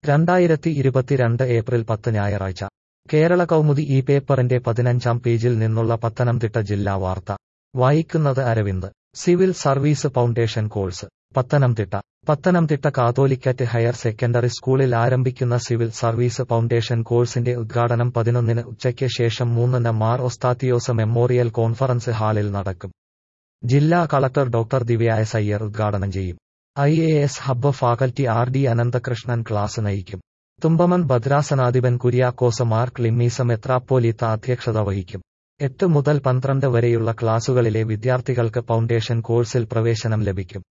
രണ്ടായിരത്തി ഇരുപത്തിരണ്ട് ഏപ്രിൽ പത്ത് ഞായറാഴ്ച കേരള കൗമുദി ഈ പേപ്പറിന്റെ പതിനഞ്ചാം പേജിൽ നിന്നുള്ള പത്തനംതിട്ട ജില്ലാ വാർത്ത വായിക്കുന്നത് Aravind civil service foundation course Pathanamthitta Pathanamthitta catholicate higher secondary സ്കൂളിൽ ആരംഭിക്കുന്ന സിവിൽ സർവീസ് ഫൗണ്ടേഷൻ കോഴ്സിന്റെ ഉദ്ഘാടനം പതിനൊന്നിന് ഉച്ചയ്ക്ക് ശേഷം മൂന്നിന് മാർ ഒസ്താത്തിയോസ് മെമ്മോറിയൽ കോൺഫറൻസ് ഹാളിൽ നടക്കും ജില്ലാ collector doctor Divya S Iyer ഉദ്ഘാടനം ചെയ്യും I A S hub faculty R D Ananthakrishnan class നയിക്കും തുമ്പമൺ ഭദ്രാസനാധിപൻ കുര്യാക്കോസ് മാർ ക്ലിമ്മീസ മെത്രാപ്പോലീത്ത അധ്യക്ഷത വഹിക്കും എട്ട് മുതൽ പന്ത്രണ്ട് വരെയുള്ള ക്ലാസുകളിലെ വിദ്യാർത്ഥികൾക്ക് ഫൗണ്ടേഷൻ കോഴ്സിൽ പ്രവേശനം ലഭിക്കും